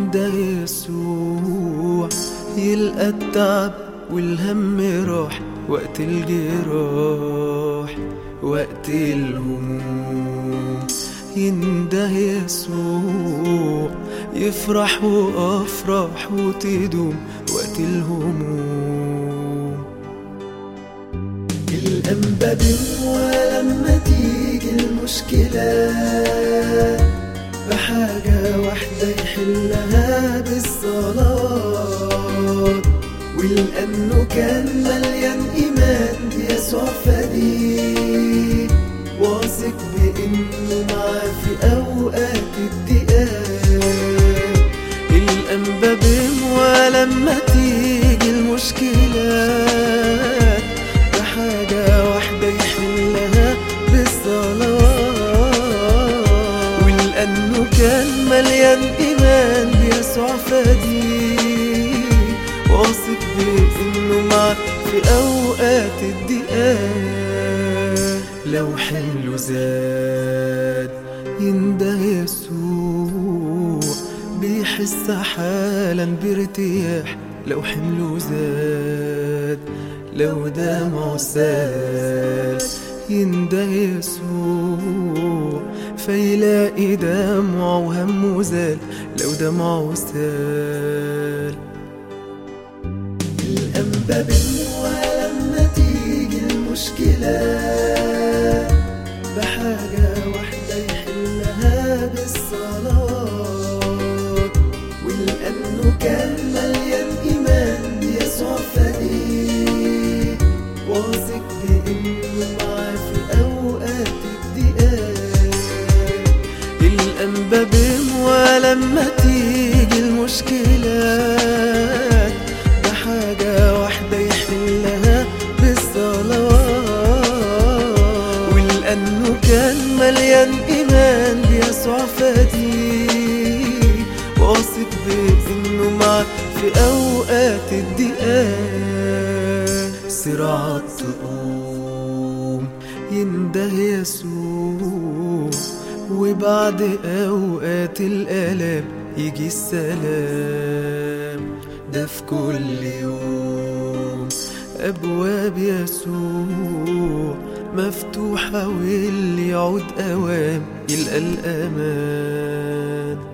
ينده يسوع يلقى التعب والهم راح وقت الجراح وقت الهموم ينده يسوع يفرح وافرح وتدوم وقت الهموم الأنبا ولما تيجي المشكلة بحاجة واحدة يحلها بالصلاة ولأنه كان مليان إيمان بيسوع فديه واثق بإنه معاه في أوقات الضيقات الأنبا ولما تيجي المشكلات بحاجة واحدة يحلها بالصلاة ولأنه كان مليان إيمان بيسوع فديه واثق بإنه معاه في أوقات الضيقات لو حمله زاد ينده يسوع بيحس حالا بارتياح لو حمله زاد لو دمعه سال ينده يسوع فيلاقي دمعه وهمه زال لو دمعه سال الأنبا ولما تيجي المشكلة بحاجة واحدة يحلها بالصلاة ولأنه كان مليان إيمان بيسوع فديه واثق بإنه معاه في أوقات الضيقات الأنبا ولما تيجي المشكلات بحاجة واحدة يحلها بالصلاة ولأنه كان مليان إيمان بيسوع فديه واثق بإنه معاه في أوقات الضيقات صراعات تقوم ينده يسوع وبعد أوقات الآلام يجي السلام ده في كل يوم أبواب يسوع مفتوحة واللي يعود أوام يلقى الأمان